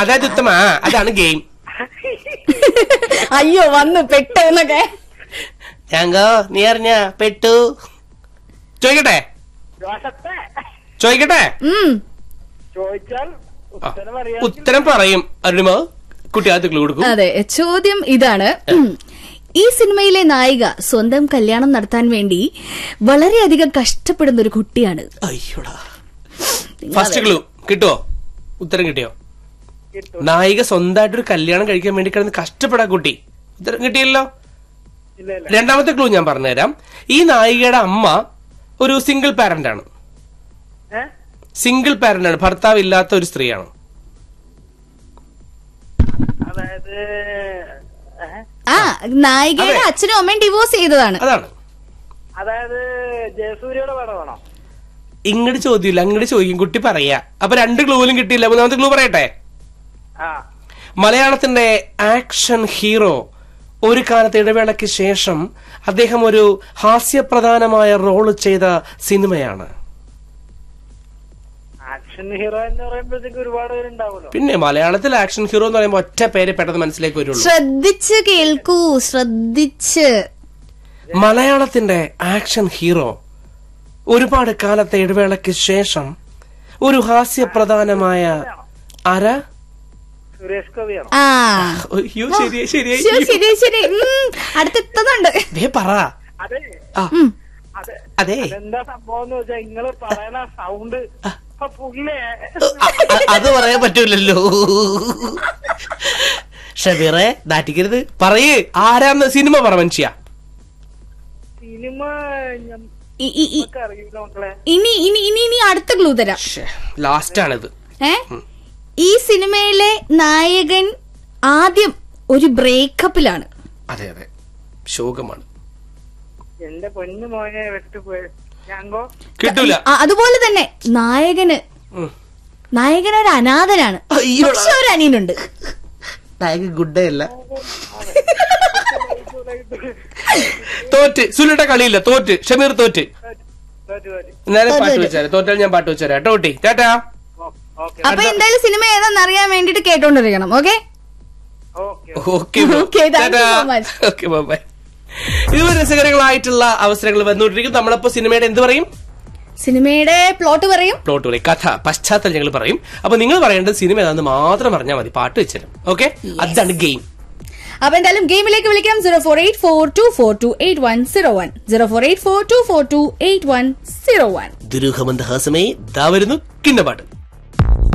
അതായത് ഉത്തമ ആ, അതാണ് ഗെയിം അയ്യോ വന്നു പെട്ടു എന്നൊക്കെ ഞാങ്കോ നീ അറിഞ്ഞ പെട്ടു ചോദിക്കട്ടെ ദോഷത്തെ ചോദിക്കട്ടെ ഉം ചോദിച്ചാൽ ആ, ഉത്തരം അറിയാം ഉത്തരം പറയും അരുണിമ കുട്ടി അത് ക്ലൂ കൊടുക്കും അതെ ചോദ്യം ഇതാണ് ഉം. ഈ സിനിമയിലെ നായിക സ്വന്തം കല്യാണം നടത്താൻ വേണ്ടി വളരെയധികം കഷ്ടപ്പെടുന്ന ഒരു കുട്ടിയാണ് അയ്യോടാ ഫസ്റ്റ് ക്ലൂ കിട്ടുവോ ഉത്തരം കിട്ടിയോ കിട്ടും നായിക സ്വന്തമായിട്ടൊരു കല്യാണം കഴിക്കാൻ വേണ്ടി കിടന്ന് കഷ്ടപ്പെടാ കുട്ടി ഉത്തരം കിട്ടിയല്ലോ ഇല്ല ഇല്ല രണ്ടാമത്തെ ക്ലൂ ഞാൻ പറഞ്ഞുതരാം ഈ നായികയുടെ അമ്മ ഒരു സിംഗിൾ പാരന്റ് ആണ് ഏ സിംഗിൾ പാരന്റ് ആണ് ഭർത്താവ് ഇല്ലാത്ത ഒരു സ്ത്രീയാണ് അതായത് ഏ? ആ നായികയുടെ അതെ. അച്ഛനും അമ്മയും ഡിവോഴ്സ് ചെയ്തതാണ് അതാണ് അതായത് ജയസൂര്യയുടെ പടമാണോ ഇങ്ങോട്ട് ചോദ്യമില്ല അങ്ങോട്ട് ചോദിക്കും കുട്ടി പറയാ അപ്പൊ രണ്ട് ക്ലൂവിലും കിട്ടിയില്ല മൂന്നാമത്തെ ക്ലൂ പറയട്ടെ ആ മലയാളത്തിന്റെ ആക്ഷൻ ഹീറോ ഒരു കാലത്ത് ഇടവേളയ്ക്ക് ശേഷം അദ്ദേഹം ഒരു ഹാസ്യപ്രധാനമായ റോള് ചെയ്ത സിനിമയാണ് ആക്ഷൻ ഹീറോ എന്ന് പറയുമ്പോഴത്തേക്ക് ഒരുപാട് പേരുണ്ടാവുമല്ലോ പിന്നെ മലയാളത്തിൽ ആക്ഷൻ ഹീറോ എന്ന് പറയുമ്പോൾ ഒറ്റ പേര് പെട്ടെന്ന് മനസ്സിലേക്ക് വരുള്ളൂ ശ്രദ്ധിച്ച് കേൾക്കൂ ശ്രദ്ധിച്ച് മലയാളത്തിന്റെ ആക്ഷൻ ഹീറോ ഒരുപാട് കാലത്തെ ഇടവേളയ്ക്ക് ശേഷം ഒരു ഹാസ്യപ്രധാനമായ ആരാ സുരേഷ് ഗോപിയാണോ ആ അയ്യോ ശരിയായി ശരിയായി ശരി ശരി ശരി ഉം, അടുത്തെത്തുന്നുണ്ട് ദേ പറ അതെ ആ ഉം. അതെ അതെ അതെന്താ സംഭവം എന്ന് വെച്ചാൽ നിങ്ങള് പറയണ സൗണ്ട് ഇപ്പൊ പുല്ലേ അ- അ- അത് പറയാൻ പറ്റൂലല്ലോ ഷബീറെ നാട്ടിക്കരുത് പറയേ ആരാന്ന് സിനിമ പറ മനുഷ്യ സിനിമ ഇ- ഇ- ഇ- ഞമ്മക്ക് അറിയില്ല മക്കളെ ഇനി ഇനി ഇനി ഇനി അടുത്ത ക്ലൂ തരാം ലാസ്റ്റ് ആണിത് ഏ ഈ സിനിമയിലെ നായകൻ ആദ്യം ഒരു ബ്രേക്കപ്പിലാണ് അതെ അതെ ശോകമാണ് എന്റെ പൊന്നു മോനെ വെട്ടുപോയി ഞാങ്കോ കിട്ടൂല ആ, അതുപോലെ തന്നെ നായകന് ഉം. നായകൻ ഒരു അനാഥനാണ് അയ്യോടാ. പക്ഷെ ഒരു അനിയനുണ്ട് നായക ഗുഡേ അല്ല തോറ്റ് സുനിയുടെ കളിയില്ല തോറ്റ് ഷമീർ തോറ്റ് തോറ്റു തോറ്റു എന്നാലും തോറ്റ് പാട്ട് തോറ്റ്. വെച്ചാല് തോറ്റാൽ ഞാൻ പാട്ട് വെച്ചാരാ കേട്ടോ കുട്ടി ടാറ്റാ ഓക്കെ അപ്പൊ എന്തായാലും സിനിമ ഏതാന്ന് അറിയാൻ വേണ്ടിട്ട് കേട്ടോണ്ടിരിക്കണം okay okay okay Okay, thank you so much. Okay bye ഇതുപോലെ രസകരങ്ങളായിട്ടുള്ള അവസരങ്ങൾ വന്നുകൊണ്ടിരിക്കും നമ്മളപ്പോ സിനിമയുടെ എന്ത് പറയും സിനിമയുടെ പ്ലോട്ട് പറയും പ്ലോട്ട് പറയും കഥ പശ്ചാത്തലം ഞങ്ങൾ പറയും അപ്പൊ നിങ്ങൾ പറയേണ്ടത് സിനിമ ഏതാണെന്ന് മാത്രം പറഞ്ഞാൽ മതി പാട്ട് വെച്ചുതരും ഓക്കെ അതാണ് ഗെയിം അപ്പൊ എന്തായാലും ഗെയിമിലേക്ക് വിളിക്കാം zero four eight four two four two eight one zero one zero four eight four two four two eight one zero one ദുരൂഹമന്ദഹാസമേ ദാ വരുന്നു കിണ്ണ പാട്ട്